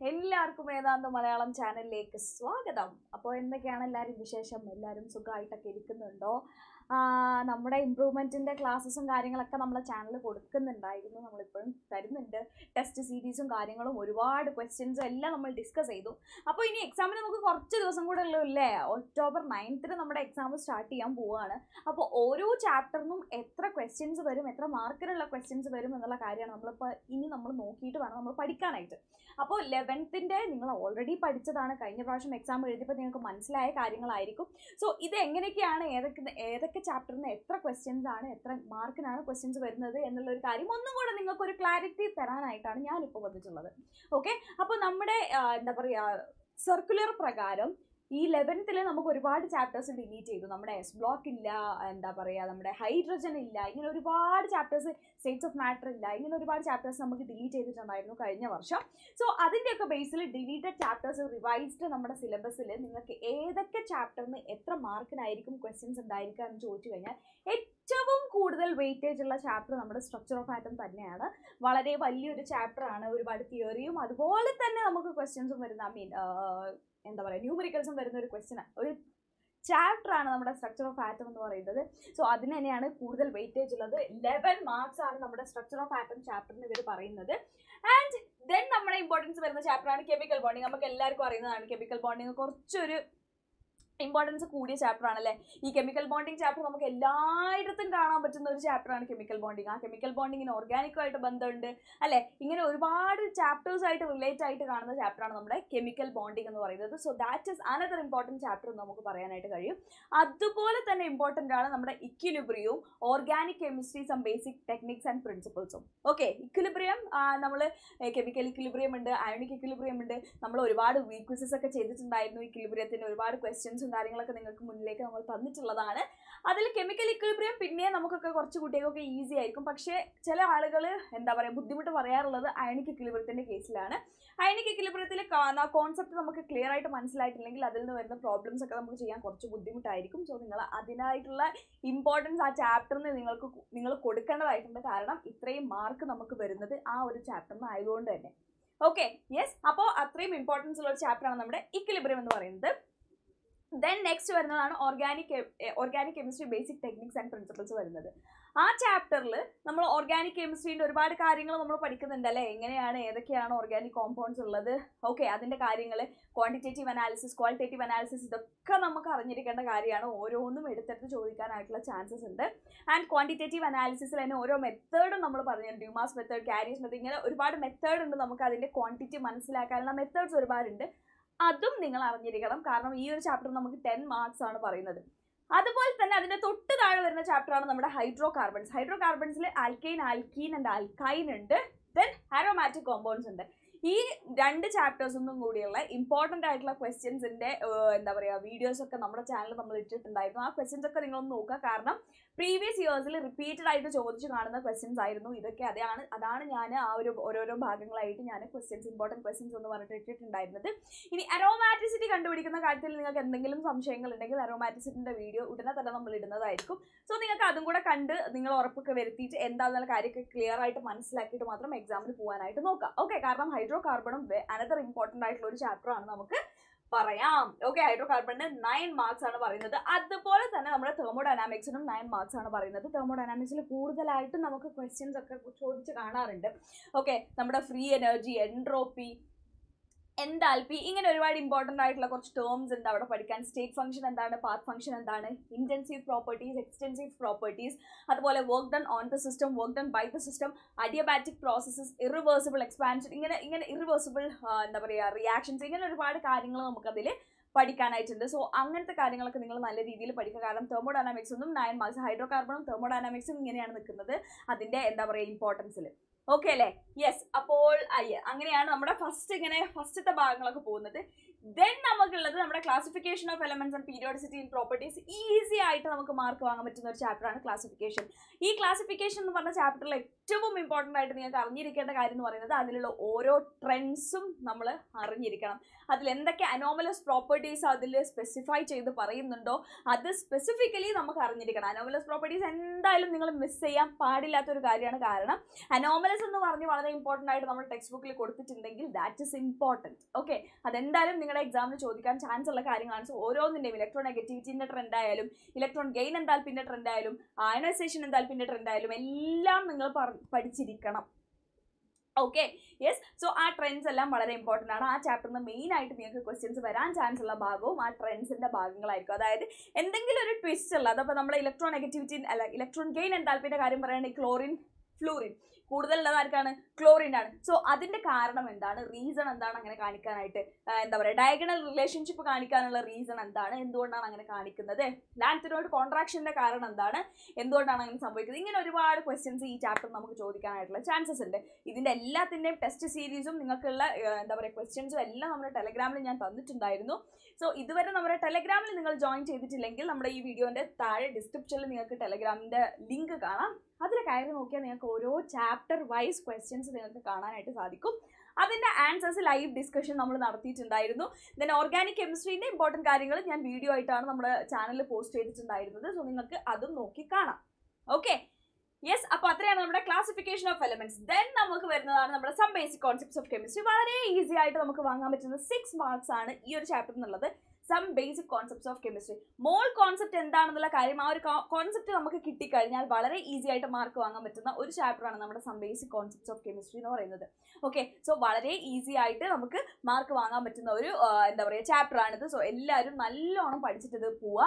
എല്ലാവർക്കും വേദാന്ത മലയാളം ചാനലിലേക്ക് സ്വാഗതം അപ്പോൾ എന്തൊക്കെയാണ് എല്ലാവരും വിശേഷം എല്ലാവരും സുഖമായിട്ടൊക്കെ ഇരിക്കുന്നുണ്ടോ ആ, നമ്മുടെ ഇമ്പ്രൂവ്മെൻറ്റിൻ്റെ ക്ലാസ്സസും കാര്യങ്ങളൊക്കെ നമ്മളെ ചാനൽ കൊടുക്കുന്നുണ്ടായിരുന്നു നമ്മളിപ്പോഴും തരുന്നുണ്ട് ടെസ്റ്റ് സീരീസും കാര്യങ്ങളും ഒരുപാട് ക്വസ്റ്റ്യൻസും എല്ലാം നമ്മൾ ഡിസ്കസ് ചെയ്തു അപ്പോൾ ഇനി എക്സാമിന് നമുക്ക് കുറച്ച് ദിവസം കൂടെ ഉള്ളൂ അല്ലേ ഒക്ടോബർ നയൻത്തിന് നമ്മുടെ എക്സാം സ്റ്റാർട്ട് ചെയ്യാൻ പോവുകയാണ് അപ്പോൾ ഓരോ ചാപ്റ്ററിനും എത്ര ക്വസ്റ്റ്യൻസ് വരും എത്ര മാർക്കിനുള്ള ക്വസ്റ്റ്യൻസ് വരും എന്നുള്ള കാര്യമാണ് നമ്മളിപ്പോൾ ഇനി നമ്മൾ നോക്കിയിട്ട് വേണം നമ്മൾ പഠിക്കാനായിട്ട് അപ്പോൾ ലെവൻത്തിൻ്റെ നിങ്ങൾ ഓൾറെഡി പഠിച്ചതാണ് കഴിഞ്ഞ പ്രാവശ്യം എക്സാം എഴുതിയപ്പോൾ നിങ്ങൾക്ക് മനസ്സിലായ കാര്യങ്ങളായിരിക്കും സോ ഇത് എങ്ങനെയൊക്കെയാണ് ഏതൊക്കെ ഏതൊക്കെ ചാപ്റ്ററിന് എത്ര ക്വസ്റ്റ്യൻസ് ആണ് എത്ര മാർക്കിനാണ് ക്വസ്റ്റ്യൻസ് വരുന്നത് എന്നുള്ള ഒരു കാര്യം ഒന്നും കൂടെ നിങ്ങൾക്ക് ഒരു ക്ലാരിറ്റി തരാനായിട്ടാണ് ഞാനിപ്പോൾ വന്നിട്ടുള്ളത് ഓക്കെ അപ്പോൾ നമ്മുടെ ആ, എന്താ പറയുക സർക്കുലർ പ്രകാരം ഈ ലെവൻത്തിൽ നമുക്ക് ഒരുപാട് ചാപ്റ്റേഴ്സ് ഡിലീറ്റ് ചെയ്തു നമ്മുടെ എസ് ബ്ലോക്ക് ഇല്ല എന്താ പറയുക നമ്മുടെ ഹൈഡ്രജൻ ഇല്ല ഇങ്ങനെ ഒരുപാട് ചാപ്റ്റേഴ്സ് സ്റ്റേറ്റ്സ് ഓഫ് മാറ്റർ ഇല്ല ഇങ്ങനെ ഒരുപാട് ചാപ്റ്റേഴ്സ് നമുക്ക് ഡിലീറ്റ് ചെയ്തിട്ടുണ്ടായിരുന്നു കഴിഞ്ഞ വർഷം സോ അതിൻ്റെയൊക്കെ ബേസിൽ ഡിലീറ്റഡ് ചാപ്റ്റേഴ്സ് റിവൈസ്ഡ് നമ്മുടെ സിലബസിൽ നിങ്ങൾക്ക് ഏതൊക്കെ ചാപ്റ്ററിന് എത്ര മാർക്കിനായിരിക്കും ക്വസ്റ്റ്യൻസ് ഉണ്ടായിരിക്കുക എന്ന് ചോദിച്ചു കഴിഞ്ഞാൽ ഏറ്റവും കൂടുതൽ വെയിറ്റേജ് ഉള്ള ചാപ്റ്റർ നമ്മുടെ സ്ട്രക്ചർ ഓഫ് ആറ്റം തന്നെയാണ് വളരെ വലിയൊരു ചാപ്റ്റർ ആണ് ഒരുപാട് തിയറിയും അതുപോലെ തന്നെ നമുക്ക് ക്വസ്റ്റ്യൻസും വരുന്ന ഐ മീൻ എന്താ പറയുക ന്യൂമറിക്കൽസും വരുന്ന ഒരു ക്വസ്റ്റ്യൻ ഒരു ചാപ്റ്റർ ആണ് നമ്മുടെ സ്ട്രക്ചർ ഓഫ് ആറ്റം എന്ന് പറയുന്നത് സോ അതിന് തന്നെയാണ് കൂടുതൽ വെയിറ്റേജ് ഉള്ളത് ലെവൻ മാർക്സ് ആണ് നമ്മുടെ സ്ട്രക്ചർ ഓഫ് ആറ്റം ചാപ്റ്ററിന് ഇവർ പറയുന്നത് ആൻഡ് ദെൻ നമ്മുടെ ഇമ്പോർട്ടൻസ് വരുന്ന ചാപ്റ്റർ ആണ് കെമിക്കൽ ബോണ്ടിങ് നമുക്ക് എല്ലാവർക്കും അറിയുന്നതാണ് കെമിക്കൽ ബോണ്ടിങ് കുറച്ചൊരു ഇമ്പോർട്ടൻസ് കൂടിയ ചാപ്റ്റർ ആണല്ലേ ഈ കെമിക്കൽ ബോണ്ടിങ് ചാപ്റ്റർ നമുക്ക് എല്ലായിടത്തും കാണാൻ പറ്റുന്ന ഒരു ചാപ്റ്റർ ആണ് കെമിക്കൽ ബോണ്ടിങ് ആ കെമിക്കൽ ബോണ്ടിങ്ങിന് ഓർഗാനിക്കുമായിട്ട് ബന്ധമുണ്ട് അല്ലെ ഇങ്ങനെ ഒരുപാട് ചാപ്റ്റേഴ്സ് ആയിട്ട് റിലേറ്റ് ആയിട്ട് കാണുന്ന ചാപ്റ്റർ ആണ് നമ്മുടെ കെമിക്കൽ ബോണ്ടിങ് എന്ന് പറയുന്നത് so that is another important chapter എന്ന് നമുക്ക് പറയാനായിട്ട് കഴിയും അതുപോലെ തന്നെ ഇമ്പോർട്ടൻ്റ് ആണ് നമ്മുടെ ഇക്വിലിബ്രിയവും organic chemistry some basic techniques and പ്രിൻസിപ്പിൾസും ഓക്കെ ഇക്വിലിബ്രിയം നമ്മൾ കെമിക്കൽ ഇക്വിലിബ്രിയം ഉണ്ട് അയോണിക് ഇക്വിലിബ്രിയം ഉണ്ട് നമ്മൾ ഒരുപാട് വീക്വസസ് ഒക്കെ ചെയ്തിട്ടുണ്ടായിരുന്നു ഇക്വിലിബ്രിയത്തിന് ഒരുപാട് ക്വസ്റ്റ്യൻസും കാര്യങ്ങളൊക്കെ നിങ്ങൾക്ക് മുന്നിലേക്ക് നമ്മൾ തന്നിട്ടുള്ളതാണ് അതിൽ കെമിക്കൽ ഇക്വിലിബ്രിയം പിന്നെ നമുക്കൊക്കെ കുറച്ച് കുട്ടികൾക്കൊക്കെ ഈസി ആയിരിക്കും പക്ഷേ ചില ആളുകൾ എന്താ പറയുക ബുദ്ധിമുട്ട് പറയാറുള്ളത് അയണിക് ഇക്വിലിബ്രിയത്തിൻ്റെ കേസിലാണ് അയണിക് ഇക്വിലിബ്രിയത്തിൽ കോൺസെപ്റ്റ് നമുക്ക് ക്ലിയർ ആയിട്ട് മനസ്സിലായിട്ടില്ലെങ്കിൽ അതിൽ നിന്ന് വരുന്ന പ്രോബ്ലംസ് ഒക്കെ നമുക്ക് ചെയ്യാൻ കുറച്ച് ബുദ്ധിമുട്ടായിരിക്കും സോ നിങ്ങൾ അതിനായിട്ടുള്ള ഇമ്പോർട്ടൻസ് ആ ചാപ്റ്ററിന് നിങ്ങൾക്ക് കു- നിങ്ങൾ കൊടുക്കേണ്ടതായിട്ടുണ്ട് കാരണം ഇത്രയും മാർക്ക് നമുക്ക് വരുന്നത് ആ ഒരു ചാപ്റ്ററിന് ആയതുകൊണ്ട് തന്നെ ഓക്കെ യെസ് അപ്പോൾ അത്രയും ഇമ്പോർട്ടൻസ് ഉള്ള ഒരു ചാപ്റ്ററാണ് നമ്മുടെ ഇക്വിലിബ്രിയം എന്ന് പറയുന്നത് ദെൻ നെക്സ്റ്റ് വരുന്നതാണ് organic organic chemistry basic techniques and principles വരുന്നത് ആ ചാപ്റ്ററിൽ നമ്മൾ ഓർഗാനിക് കെമിസ്ട്രീൻ്റെ ഒരുപാട് കാര്യങ്ങൾ നമ്മൾ പഠിക്കുന്നുണ്ട് അല്ലേ എങ്ങനെയാണ് ഏതൊക്കെയാണ് ഓർഗാനിക് കോമ്പൗണ്ട്സ് ഉള്ളത് ഓക്കെ അതിൻ്റെ കാര്യങ്ങൾ ക്വാണ്ടിറ്റേറ്റീവ് അനാലിസിസ് ക്വാളിറ്റേറ്റീവ് അനാലിസിസ് ഇതൊക്കെ നമുക്ക് അറിഞ്ഞിരിക്കേണ്ട കാര്യമാണ് ഓരോന്നും എടുത്തെടുത്ത് ചോദിക്കാനായിട്ടുള്ള ചാൻസസ് ഉണ്ട് ആൻഡ് ക്വാണ്ടിറ്റേറ്റീവ് അനാലിസിസിൽ തന്നെ ഓരോ മെത്തേഡും നമ്മൾ പറഞ്ഞിട്ടുണ്ട് ഡ്യൂമാസ് മെത്തേഡ് കാരീസ് മെത്തേഡ് ഇങ്ങനെ ഒരുപാട് മെത്തേഡ് ഉണ്ട് നമുക്ക് അതിൻ്റെ ക്വാണ്ടിറ്റി മനസ്സിലാക്കാനുള്ള മെത്തേഡ്സ് ഒരുപാടുണ്ട് അതും നിങ്ങൾ അറിഞ്ഞിരിക്കണം കാരണം ഈ ഒരു ചാപ്റ്റർ നമുക്ക് ടെൻ മാർക്സ് ആണ് പറയുന്നത് അതുപോലെ തന്നെ അതിന്റെ തൊട്ട് താഴെ വരുന്ന ചാപ്റ്റർ ആണ് നമ്മുടെ ഹൈഡ്രോ കാർബൺസ് ഹൈഡ്രോ കാർബൺസിൽ ആൽക്കൈൻ ആൽക്കീൻ ആൻഡ് ആൽക്കൈൻ ഉണ്ട് ദെൻ ആരോമാറ്റിക് കോമ്പൗണ്ട്സ് ഉണ്ട് ഈ രണ്ട് ചാപ്റ്റേഴ്സൊന്നും കൂടിയുള്ള ഇമ്പോർട്ടൻ്റ് ആയിട്ടുള്ള ക്വസ്റ്റ്യൻസിന്റെ എന്താ പറയുക വീഡിയോസ് ഒക്കെ നമ്മുടെ ചാനലിൽ നമ്മൾ ഇട്ടിട്ടുണ്ടായിരുന്നു ആ ക്വസ്റ്റ്യൻസ് ഒക്കെ നിങ്ങളൊന്ന് നോക്കുക കാരണം പ്രീവിയസ് ഇയേഴ്സിൽ റിപ്പീറ്റഡ് ആയിട്ട് ചോദിച്ചു കാണുന്ന ക്വസ്റ്റ്യൻസ് ആയിരുന്നു ഇതൊക്കെ അതാണ് അതാണ് ഞാൻ ആ ഒരു ഓരോരോ ഭാഗങ്ങളായിട്ട് ഞാൻ ക്വസ്റ്റ്യൻസ് ഇമ്പോർട്ടൻറ്റ് ക്വസ്റ്റ്യൻസ് എന്ന് പറഞ്ഞിട്ട് ഇട്ടിട്ടുണ്ടായിരുന്നത് ഇനി അരോമാറ്റിസിറ്റി കണ്ടുപിടിക്കുന്ന കാര്യത്തിൽ നിങ്ങൾക്ക് എന്തെങ്കിലും സംശയങ്ങൾ ഉണ്ടെങ്കിൽ അരോമാറ്റിസിറ്റിന്റെ വീഡിയോ ഉടനെ തന്നെ നമ്മൾ ഇടുന്നതായിരിക്കും സോ നിങ്ങൾക്ക് അതും കൂടെ കണ്ട് നിങ്ങൾ ഉറപ്പൊക്കെ വരുത്തിയിട്ട് എന്താണെന്നുള്ള കാര്യമൊക്കെ ക്ലിയർ ആയിട്ട് മനസ്സിലാക്കിയിട്ട് മാത്രം എക്സാമിന് പോകാനായിട്ട് നോക്കാം ഓക്കെ കാരണം ഹൈഡ്രോ കാർബണും അനദർ ഇമ്പോർട്ടൻ്റ് ആയിട്ടുള്ള ഒരു ചാപ്റ്റർ ആണ് നമുക്ക് പറയാം ഓക്കെ ഹൈഡ്രോ കാർബണിന് നയൻ മാർക്സ് ആണ് പറയുന്നത് അതുപോലെ തന്നെ നമ്മുടെ തെർമോഡൈനാമിക്സിനും നയൻ മാർക്സ് ആണ് പറയുന്നത് തെർമോഡൈനാമിക്സിൽ കൂടുതലായിട്ടും നമുക്ക് ക്വസ്റ്റ്യൻസ് ഒക്കെ ചോദിച്ച് കാണാറുണ്ട് ഓക്കെ നമ്മുടെ ഫ്രീ എനർജി എൻട്രോപ്പി എന്താൽപി ഇങ്ങനെ ഒരുപാട് ഇമ്പോർട്ടൻ്റ് ആയിട്ടുള്ള കുറച്ച് ടേംസ് ഉണ്ട് അവിടെ പഠിക്കാൻ സ്റ്റേറ്റ് ഫംഗ്ഷൻ എന്താണ് പാത്ത് ഫംഗ്ഷൻ എന്താണ് ഇന്റൻസീവ് പ്രോപ്പർട്ടീസ് എക്സ്റ്റെൻസീവ് പ്രോപ്പർട്ടീസ് അതുപോലെ work done on the system work done by the system adiabatic processes irreversible expansion ഇങ്ങനെ ഇങ്ങനെ ഇറിവേഴ്സിബിൾ എന്താ പറയുക റിയാക്ഷൻസ് ഇങ്ങനെ ഒരുപാട് കാര്യങ്ങൾ നമുക്കതിൽ പഠിക്കാനായിട്ടുണ്ട് സോ അങ്ങനത്തെ കാര്യങ്ങളൊക്കെ നിങ്ങൾ നല്ല രീതിയിൽ പഠിക്കുക കാരണം തെർമോഡൈനാമിക്സ് ഒന്നും നയൻ മാർക്സ് ഹൈഡ്രോ കാർബണും തെർമോഡൈനാമിക്സും ഇങ്ങനെയാണ് നിൽക്കുന്നത് അതിൻ്റെ എന്താ പറയുക ഇമ്പോർട്ടൻസിൽ ഓക്കെ അല്ലേ യെസ് അപ്പോൾ അയ്യ അങ്ങനെയാണ് നമ്മുടെ ഫസ്റ്റ് ഇങ്ങനെ ഫസ്റ്റത്തെ ഭാഗങ്ങളൊക്കെ പോകുന്നത് ദെൻ നമുക്കുള്ളത് നമ്മുടെ classification of elements and periodicity in properties easy ആയിട്ട് നമുക്ക് മാർക്ക് വാങ്ങാൻ പറ്റുന്ന ഒരു ചാപ്റ്ററാണ് ക്ലാസിഫിക്കേഷൻ ഈ ക്ലാസിഫിക്കേഷൻ എന്ന് പറഞ്ഞ ചാപ്റ്ററിൽ ഏറ്റവും ഇമ്പോർട്ടൻ്റ് ആയിട്ട് നിങ്ങൾക്ക് അറിഞ്ഞിരിക്കേണ്ട കാര്യം എന്ന് പറയുന്നത് അതിലുള്ള ഓരോ ട്രെൻഡ്സും നമ്മൾ അറിഞ്ഞിരിക്കണം അതിൽ എന്തൊക്കെ അനോമലസ് പ്രോപ്പർട്ടീസ് അതിൽ സ്പെസിഫൈ ചെയ്ത് പറയുന്നുണ്ടോ അത് സ്പെസിഫിക്കലി നമുക്ക് അറിഞ്ഞിരിക്കണം അനോമലസ് പ്രോപ്പർട്ടീസ് എന്തായാലും നിങ്ങൾ മിസ് ചെയ്യാൻ പാടില്ലാത്തൊരു കാര്യമാണ് കാരണം അനോമലസ് കളേഴ്സ് എന്ന് പറഞ്ഞ് വളരെ ഇമ്പോർട്ടൻ്റ് ആയിട്ട് നമ്മൾ ടെക്സ്റ്റ് ബുക്കിൽ കൊടുത്തിട്ടുണ്ടെങ്കിൽ ദാറ്റ് ഇസ് ഇമ്പോർട്ടൻറ്റ് ഓക്കെ അതെന്തായാലും നിങ്ങളുടെ എക്സാമിന് ചോദിക്കാൻ ചാൻസ് ഉള്ള കാര്യങ്ങളാണ് സോ ഓരോന്നിൻ്റെയും ഇലക്ട്രോൺ നെഗറ്റിവിറ്റിൻ്റെ ട്രെൻഡ് ആയാലും ഇലക്ട്രോൺ ഗെയിൻ എന്താൽപ്പിൻ്റെ ട്രെൻഡ് ആയാലും അയണൈസേഷൻ എന്താൽപ്പിൻ്റെ ട്രെൻഡ് ആയാലും എല്ലാം നിങ്ങൾ പറ- പഠിച്ചിരിക്കണം ഓക്കെ യെസ് സോ ആ ട്രെൻഡ്സ് എല്ലാം വളരെ ഇമ്പോർട്ടൻ്റ് ആണ് ആ ചാപ്റ്ററിന് മെയിൻ ആയിട്ട് നിങ്ങൾക്ക് ക്വസ്റ്റ്യൻസ് വരാൻ ചാൻസ് ഉള്ള ഭാഗവും ആ ട്രെൻഡ്സിന്റെ ഭാഗങ്ങളായിരിക്കും അതായത് എന്തെങ്കിലും ഒരു ട്വിസ്റ്റ് ഉള്ള അതപ്പോൾ നമ്മൾ ഇലക്ട്രോൺ നെഗറ്റിവിറ്റി അല്ല ഇലക്ട്രോൺ ഗെയിൻ എന്താൽപ്പിന്റെ കാര്യം പറയുകയാണെങ്കിൽ ക്ലോറിൻ ഫ്ലൂറിൻ കൂടുതലുള്ളത് ആർക്കാണ് ക്ലോറിൻ ആണ് സോ അതിന്റെ കാരണം എന്താണ് റീസൺ എന്താണ് അങ്ങനെ കാണിക്കാനായിട്ട് ആ, എന്താ പറയുക ഡയഗണൽ റിലേഷൻഷിപ്പ് കാണിക്കാനുള്ള റീസൺ എന്താണ് എന്തുകൊണ്ടാണ് അങ്ങനെ കാണിക്കുന്നത് ലാൻത്തിനോട് കോൺട്രാക്ഷന്റെ കാരണം എന്താണ് എന്തുകൊണ്ടാണ് അങ്ങനെ സംഭവിക്കുന്നത് ഇങ്ങനെ ഒരുപാട് ക്വസ്റ്റ്യൻസ് ഈ ചാപ്റ്റർ നമുക്ക് ചോദിക്കാനായിട്ടുള്ള ചാൻസസ് ഉണ്ട് ഇതിന്റെ എല്ലാത്തിന്റെയും ടെസ്റ്റ് സീരീസും നിങ്ങൾക്കുള്ള ഏഹ്, എന്താ പറയുക ക്വസ്റ്റ്യൻസും എല്ലാം നമ്മുടെ ടെലഗ്രാമിൽ ഞാൻ തന്നിട്ടുണ്ടായിരുന്നു സോ ഇതുവരെ നമ്മുടെ ടെലഗ്രാമിൽ നിങ്ങൾ ജോയിൻ ചെയ്തിട്ടില്ലെങ്കിൽ നമ്മുടെ ഈ വീഡിയോന്റെ താഴെ ഡിസ്ക്രിപ്ഷനിൽ നിങ്ങൾക്ക് ടെലഗ്രാമിന്റെ ലിങ്ക് കാണാം അതിൽ കയറി നോക്കിയാൽ നിങ്ങൾക്ക് ഓരോ ചാപ്റ്റർ വൈസ് ക്വസ്റ്റ്യൻസ് നിങ്ങൾക്ക് കാണാനായിട്ട് സാധിക്കും അതിന്റെ ആൻസേഴ്സ് ലൈവ് ഡിസ്കഷൻ നമ്മൾ നടത്തിയിട്ടുണ്ടായിരുന്നു ദെൻ ഓർഗാനിക് കെമിസ്ട്രീന്റെ ഇമ്പോർട്ടൻറ്റ് കാര്യങ്ങൾ ഞാൻ വീഡിയോ ആയിട്ടാണ് നമ്മുടെ ചാനലിൽ പോസ്റ്റ് ചെയ്തിട്ടുണ്ടായിരുന്നത് സോ നിങ്ങൾക്ക് അതും നോക്കി കാണാം ഓക്കെ യെസ് അപ്പൊ അത്രയാണ് നമ്മുടെ ക്ലാസിഫിക്കേഷൻ ഓഫ് എലമെന്റ്സ് ദെൻ നമുക്ക് വരുന്നതാണ് നമ്മുടെ some basic concepts of chemistry വളരെ ഈസി ആയിട്ട് നമുക്ക് വാങ്ങാൻ പറ്റുന്ന സിക്സ് മാർക്സ് ആണ് ഈ ഒരു ചാപ്റ്റർ എന്നുള്ളത് some basic concepts of chemistry mole concept എന്താണെന്നുള്ള കാര്യം ആ ഒരു കോൺസെപ്റ്റ് നമുക്ക് കിട്ടിക്കഴിഞ്ഞാൽ വളരെ ഈസി ആയിട്ട് മാർക്ക് വാങ്ങാൻ പറ്റുന്ന ഒരു ചാപ്റ്റർ ആണ് നമ്മുടെ some basic concepts of chemistry എന്ന് പറയുന്നത് ഓക്കെ സോ വളരെ ഈസി ആയിട്ട് നമുക്ക് മാർക്ക് വാങ്ങാൻ പറ്റുന്ന ഒരു ആ, എന്താ പറയുക ചാപ്റ്റർ ആണിത് സോ എല്ലാവരും നല്ലോണം പഠിച്ചിട്ട് ഇത് പോവാ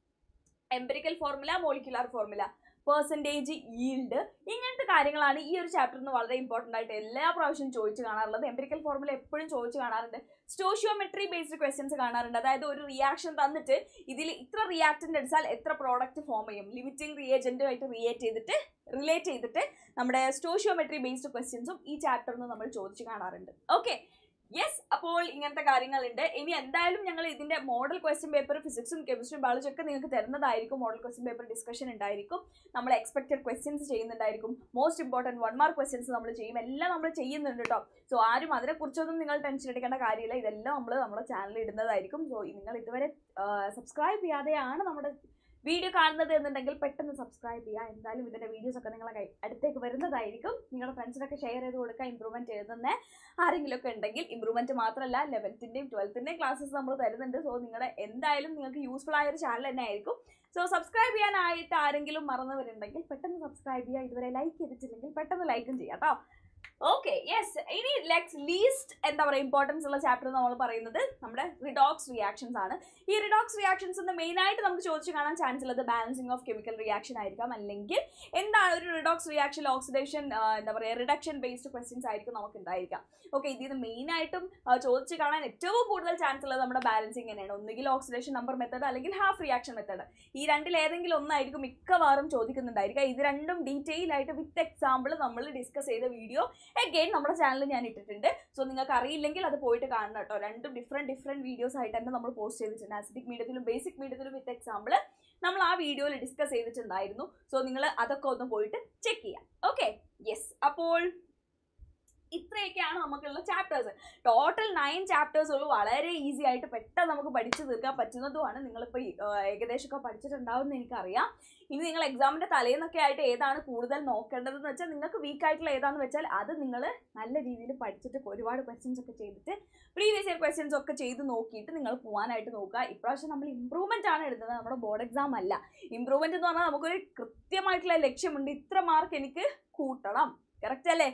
empirical formula molecular formula percentage yield ഇങ്ങനത്തെ കാര്യങ്ങളാണ് ഈ ഒരു ചാപ്റ്ററിന് വളരെ ഇമ്പോർട്ടൻ്റ് ആയിട്ട് എല്ലാ പ്രാവശ്യവും ചോദിച്ചു കാണാറുള്ളത് എംപെരിക്കൽ ഫോർമുല എപ്പോഴും ചോദിച്ചു കാണാറുണ്ട് സ്റ്റോഷ്യോമെട്രി ബേസ്ഡ് ക്വസ്റ്റ്യൻസ് കാണാറുണ്ട് അതായത് ഒരു റിയാക്ഷൻ തന്നിട്ട് ഇതിൽ ഇത്ര റിയാക്ടൻ്റ് അടിച്ചാൽ എത്ര പ്രോഡക്റ്റ് ഫോം ചെയ്യും ലിമിറ്റിംഗ് റിയേജൻറ്റുമായിട്ട് റിയേറ്റ് ചെയ്തിട്ട് റിലേറ്റ് ചെയ്തിട്ട് നമ്മുടെ സ്റ്റോഷ്യോമെട്രി ബേസ്ഡ് ക്വസ്റ്റ്യൻസും ഈ ചാപ്റ്ററിൽ നമ്മൾ ചോദിച്ചു കാണാറുണ്ട് ഓക്കെ യെസ് അപ്പോൾ ഇങ്ങനത്തെ കാര്യങ്ങളുണ്ട് ഇനി എന്തായാലും ഞങ്ങൾ ഇതിന്റെ മോഡൽ ക്വസ്റ്റ്യൻ പേപ്പർ ഫിസിക്സും കെമിസ്ട്രിയും ബയോളജി ഒക്കെ നിങ്ങൾക്ക് തരുന്നതായിരിക്കും മോഡൽ ക്വസ്റ്റ്യൻ പേപ്പർ ഡിസ്കഷൻ ഉണ്ടായിരിക്കും നമ്മൾ എക്സ്പെക്റ്റഡ് ക്വസ്റ്റ്യൻസ് ചെയ്യുന്നുണ്ടായിരിക്കും most important one mark questions നമ്മൾ ചെയ്യും എല്ലാം നമ്മൾ ചെയ്യുന്നുണ്ട് കേട്ടോ സോ ആരും അതിനെക്കുറിച്ചൊന്നും നിങ്ങൾ ടെൻഷൻ എടുക്കേണ്ട കാര്യമില്ല ഇതെല്ലാം നമ്മൾ നമ്മുടെ ചാനലിൽ ഇടുന്നതായിരിക്കും സോ നിങ്ങൾ ഇതുവരെ സബ്സ്ക്രൈബ് ചെയ്യാതെയാണ് നമ്മുടെ വീഡിയോ കാണുന്നത് എന്നുണ്ടെങ്കിൽ പെട്ടെന്ന് സബ്സ്ക്രൈബ് ചെയ്യുക എന്തായാലും ഇതിന്റെ വീഡിയോസ് ഒക്കെ നിങ്ങളെ കൈ അടുത്തേക്ക് വരുന്നതായിരിക്കും നിങ്ങളുടെ ഫ്രണ്ട്സിനൊക്കെ ഷെയർ ചെയ്ത് കൊടുക്കുക ഇമ്പ്രൂവ്മെന്റ് എഴുതുന്ന ആരെങ്കിലും ഒക്കെ ഉണ്ടെങ്കിൽ ഇമ്പ്രൂവ്മെന്റ് മാത്രമല്ല ലെവൻത്തിന്റെയും ട്വൽത്തിന്റെയും ക്ലാസ്സസ് നമ്മൾ തരുന്നുണ്ട് സോ നിങ്ങളുടെ എന്തായാലും നിങ്ങൾക്ക് യൂസ്ഫുൾ ആയ ഒരു ചാനൽ തന്നെ ആയിരിക്കും സോ സബ്സ്ക്രൈബ് ചെയ്യാനായിട്ട് ആരെങ്കിലും മറന്നവരുണ്ടെങ്കിൽ പെട്ടെന്ന് സബ്സ്ക്രൈബ് ചെയ്യുക ഇതുവരെ ലൈക്ക് ചെയ്തിട്ടില്ലെങ്കിൽ പെട്ടെന്ന് ലൈക്കും ചെയ്യാം കേട്ടോ ഓക്കെ യെസ് ഇനി ലെക്സ് ലീസ്റ്റ് എന്താ പറയുക ഇമ്പോർട്ടൻസ് ഉള്ള ചാപ്റ്റർ നമ്മൾ പറയുന്നത് നമ്മുടെ റിഡോക്സ് റിയാക്ഷൻസ് ആണ് ഈ റിഡോക്സ് റിയാക്ഷൻസ് മെയിൻ ആയിട്ട് നമുക്ക് ചോദിച്ചു കാണാൻ ചാൻസ് ഉള്ളത് ബാലൻസിങ് ഓഫ് കെമിക്കൽ റിയാക്ഷൻ ആയിരിക്കാം അല്ലെങ്കിൽ എന്താണ് ഒരു റിഡോക്സ് റിയാക്ഷൻ ഓക്സിഡേഷൻ എന്താ പറയുക റിഡക്ഷൻ ബേസ്ഡ് ക്വസ്റ്റ്യൻസ് ആയിരിക്കും നമുക്ക് ഉണ്ടായിരിക്കാം ഓക്കെ ഇതിന് മെയിൻ ആയിട്ടും ആ, ചോദിച്ചു കാണാൻ ഏറ്റവും കൂടുതൽ ചാൻസ് ഉള്ളത് നമ്മുടെ ബാലൻസിങ് തന്നെയാണ് ഒന്നുകിൽ ഓക്സിഡേഷൻ നമ്പർ മെത്തേഡ് അല്ലെങ്കിൽ ഹാഫ് റിയാക്ഷൻ മെത്തേഡ് ഈ രണ്ടിൽ ഏതെങ്കിലും ഒന്നായിരിക്കും മിക്കവാറും ചോദിക്കുന്നുണ്ടായിരിക്കുക ഇത് രണ്ടും ഡീറ്റെയിൽ ആയിട്ട് വിത്ത് എക്സാമ്പിൾ നമ്മൾ ഡിസ്കസ് ചെയ്ത വീഡിയോ അഗെയിൻ നമ്മുടെ ചാനലിൽ ഞാൻ ഇട്ടിട്ടുണ്ട് സോ നിങ്ങൾക്ക് അറിയില്ലെങ്കിൽ അത് പോയിട്ട് കാണണം കേട്ടോ രണ്ടും ഡിഫറെൻറ്റ് ഡിഫറെൻറ്റ് വീഡിയോസ് ആയിട്ട് തന്നെ നമ്മൾ പോസ്റ്റ് ചെയ്തിട്ടുണ്ട് ആസിഡിക് മീഡിയത്തിലും ബേസിക് മീഡിയത്തിലും വിത്ത് എക്സാമ്പിൾ നമ്മൾ ആ വീഡിയോയിൽ ഡിസ്കസ് ചെയ്തിട്ടുണ്ടായിരുന്നു സോ നിങ്ങൾ അതൊക്കെ ഒന്ന് പോയിട്ട് ചെക്ക് ചെയ്യാം ഓക്കെ യെസ് അപ്പോൾ ഇത്രയൊക്കെയാണ് നമുക്കുള്ള ചാപ്റ്റേഴ്സ് ടോട്ടൽ നയൻ ചാപ്റ്റേഴ്സ് ഉള്ളൂ വളരെ ഈസി ആയിട്ട് പെട്ടെന്ന് നമുക്ക് പഠിച്ചു തീർക്കാൻ പറ്റുന്നതുമാണ് നിങ്ങളിപ്പോൾ ഏകദേശമൊക്കെ പഠിച്ചിട്ടുണ്ടാവുമെന്ന് എനിക്കറിയാം ഇനി നിങ്ങൾ എക്സാമിന്റെ തലേന്നൊക്കെ ആയിട്ട് ഏതാണ് കൂടുതൽ നോക്കേണ്ടതെന്ന് വെച്ചാൽ നിങ്ങൾക്ക് വീക്ക് ആയിട്ടുള്ള ഏതാണെന്ന് വെച്ചാൽ അത് നിങ്ങൾ നല്ല രീതിയിൽ പഠിച്ചിട്ട് ഒരുപാട് ക്വസ്റ്റ്യൻസ് ഒക്കെ ചെയ്തിട്ട് പ്രീവിയസ് ഇയർ ക്വസ്റ്റ്യൻസ് ഒക്കെ ചെയ്ത് നോക്കിയിട്ട് നിങ്ങൾ പോകാനായിട്ട് നോക്കുക ഇപ്രാവശ്യം നമ്മൾ ഇമ്പ്രൂവ്മെന്റ് ആണ് എടുത്തത് നമ്മുടെ ബോർഡ് എക്സാം അല്ല ഇമ്പ്രൂവ്മെന്റ് എന്ന് പറഞ്ഞാൽ നമുക്കൊരു കൃത്യമായിട്ടുള്ള ലക്ഷ്യമുണ്ട് ഇത്ര മാർക്ക് എനിക്ക് കൂട്ടണം കറക്റ്റ് അല്ലേ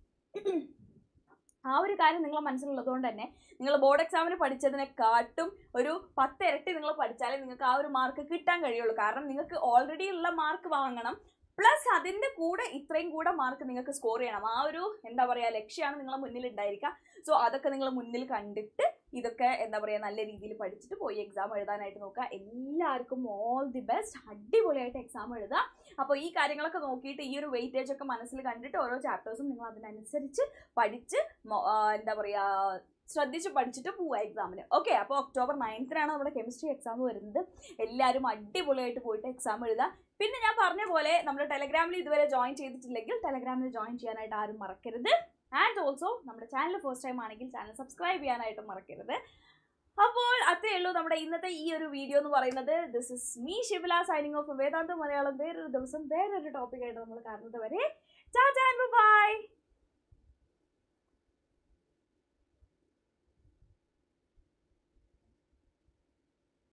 ആ ഒരു കാര്യം നിങ്ങളെ മനസ്സിലുള്ളതുകൊണ്ട് തന്നെ നിങ്ങൾ ബോർഡ് എക്സാമിന് പഠിച്ചതിനെക്കാട്ടും ഒരു പത്ത് ഇരട്ടി നിങ്ങൾ പഠിച്ചാലേ നിങ്ങൾക്ക് ആ ഒരു മാർക്ക് കിട്ടാൻ കഴിയുള്ളൂ കാരണം നിങ്ങൾക്ക് ഓൾറെഡി ഉള്ള മാർക്ക് വാങ്ങണം പ്ലസ് അതിൻ്റെ കൂടെ ഇത്രയും കൂടെ മാർക്ക് നിങ്ങൾക്ക് സ്കോർ ചെയ്യണം ആ ഒരു എന്താ പറയുക ലക്ഷ്യമാണ് നിങ്ങളെ മുന്നിൽ ഉണ്ടായിരിക്കുക സോ അതൊക്കെ നിങ്ങൾ മുന്നിൽ കണ്ടിട്ട് ഇതൊക്കെ എന്താ പറയുക നല്ല രീതിയിൽ പഠിച്ചിട്ട് പോയി എക്സാം എഴുതാനായിട്ട് നോക്കുക എല്ലാവർക്കും ഓൾ ദി ബെസ്റ്റ് അടിപൊളിയായിട്ട് എക്സാം എഴുതുക അപ്പോൾ ഈ കാര്യങ്ങളൊക്കെ നോക്കിയിട്ട് ഈ ഒരു വെയിറ്റേജ് ഒക്കെ മനസ്സിൽ കണ്ടിട്ട് ഓരോ ചാപ്റ്റേഴ്സും നിങ്ങൾ അതിനനുസരിച്ച് പഠിച്ച് മൊ- ആ, എന്താ പറയുക ശ്രദ്ധിച്ച് പഠിച്ചിട്ട് പോവുക എക്സാമിന് ഓക്കെ അപ്പോൾ ഒക്ടോബർ നയൻത്തിനാണ് നമ്മുടെ കെമിസ്ട്രി എക്സാം വരുന്നത് എല്ലാവരും അടിപൊളിയായിട്ട് പോയിട്ട് എക്സാം എഴുതുക പിന്നെ ഞാൻ പറഞ്ഞ പോലെ നമ്മുടെ ടെലഗ്രാമിൽ ഇതുവരെ ജോയിൻ ചെയ്തിട്ടില്ലെങ്കിൽ ടെലഗ്രാമിൽ ജോയിൻ ചെയ്യാനായിട്ട് ആരും മറക്കരുത് ആൻഡ് ഓൾസോ നമ്മുടെ ചാനൽ ഫസ്റ്റ് ടൈം ആണെങ്കിൽ ചാനൽ സബ്സ്ക്രൈബ് ചെയ്യാനായിട്ട് മറക്കരുത് അപ്പോൾ അത്രയേ ഉള്ളൂ നമ്മുടെ ഇന്നത്തെ ഈ ഒരു വീഡിയോ എന്ന് പറയുന്നത് this is me Shibila signing off Vedanta Malayalam വേറൊരു ദിവസം വേറൊരു ടോപ്പിക്കായിട്ട് നമ്മൾ കാണുന്നത് വരെ ടാറ്റാ ബൈ